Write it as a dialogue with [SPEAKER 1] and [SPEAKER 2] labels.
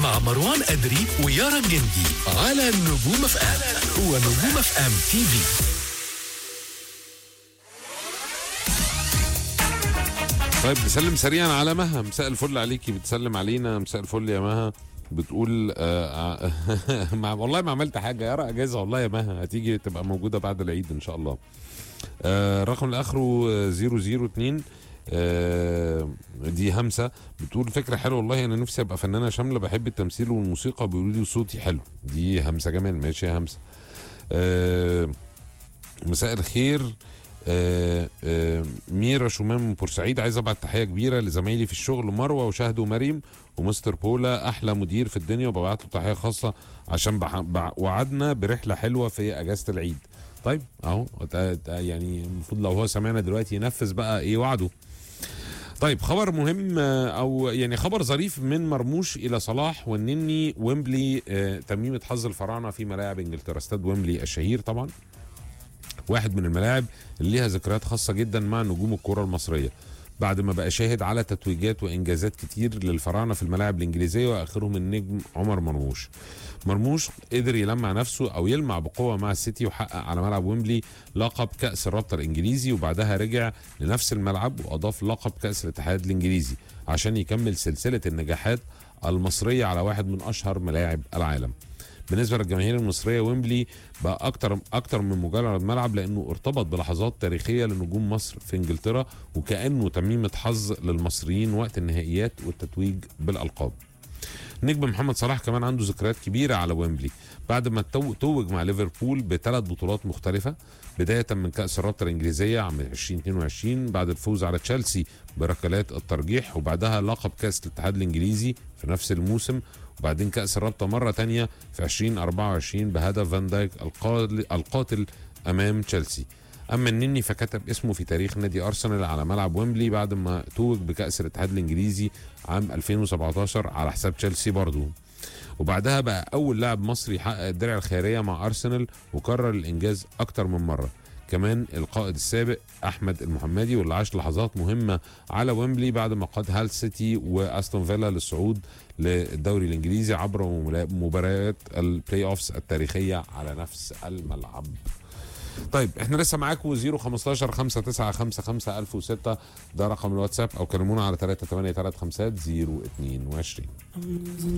[SPEAKER 1] مع مروان أدري ويارا الجندي على نجوم اف ام ونجوم اف ام تي في
[SPEAKER 2] طيب بسلم سريعا على مها مساء الفل عليكي بتسلم علينا مساء الفل يا مها بتقول آه آه مع والله ما عملت حاجه يا اجازه والله يا مها هتيجي تبقى موجوده بعد العيد ان شاء الله آه رقم اللي اخره آه، 002 آه دي همسه بتقول فكره حلوه والله انا نفسي ابقى فنانه شامله بحب التمثيل والموسيقى بيقولوا لي صوتي حلو دي همسه جمال ماشي يا همسه آه مساء الخير آه، آه، ميرا شومان من بورسعيد عايز ابعت تحيه كبيره لزمايلي في الشغل مروه وشهد ومريم ومستر بولا احلى مدير في الدنيا وببعت له تحيه خاصه عشان بح... بع... وعدنا برحله حلوه في اجازه العيد طيب اهو تا- تا- يعني المفروض لو هو سمعنا دلوقتي ينفذ بقى ايه وعده طيب خبر مهم آه، او يعني خبر ظريف من مرموش الى صلاح والنني ويمبلي آه، تميمه حظ الفراعنه في ملاعب انجلترا استاد ويمبلي الشهير طبعا واحد من الملاعب اللي ليها ذكريات خاصة جدا مع نجوم الكرة المصرية بعد ما بقى شاهد على تتويجات وإنجازات كتير للفراعنة في الملاعب الإنجليزية وآخرهم النجم عمر مرموش مرموش قدر يلمع نفسه أو يلمع بقوة مع السيتي وحقق على ملعب ويمبلي لقب كأس الرابطة الإنجليزي وبعدها رجع لنفس الملعب وأضاف لقب كأس الاتحاد الإنجليزي عشان يكمل سلسلة النجاحات المصرية على واحد من أشهر ملاعب العالم بالنسبه للجماهير المصريه ويمبلي بقى اكتر اكتر من مجرد ملعب لانه ارتبط بلحظات تاريخيه لنجوم مصر في انجلترا وكانه تميمه حظ للمصريين وقت النهائيات والتتويج بالالقاب نجم محمد صلاح كمان عنده ذكريات كبيره على ويمبلي بعد ما تو- توج مع ليفربول بثلاث بطولات مختلفه بدايه من كاس الرابطه الانجليزيه عام 2022 بعد الفوز على تشيلسي بركلات الترجيح وبعدها لقب كاس الاتحاد الانجليزي في نفس الموسم وبعدين كاس الرابطه مره تانية في 2024 بهدف فان دايك القاتل, القاتل امام تشيلسي اما النني فكتب اسمه في تاريخ نادي ارسنال على ملعب ويمبلي بعد ما توج بكاس الاتحاد الانجليزي عام 2017 على حساب تشيلسي برضه وبعدها بقى اول لاعب مصري يحقق الدرع الخيريه مع ارسنال وكرر الانجاز اكتر من مره كمان القائد السابق احمد المحمدي واللي عاش لحظات مهمه على ويمبلي بعد ما قاد هال سيتي واستون فيلا للصعود للدوري الانجليزي عبر ملا- مباريات البلاي اوفس التاريخيه على نفس الملعب طيب احنا لسه معاكم 015 5955 1006 ده رقم الواتساب او كلمونا على 383 022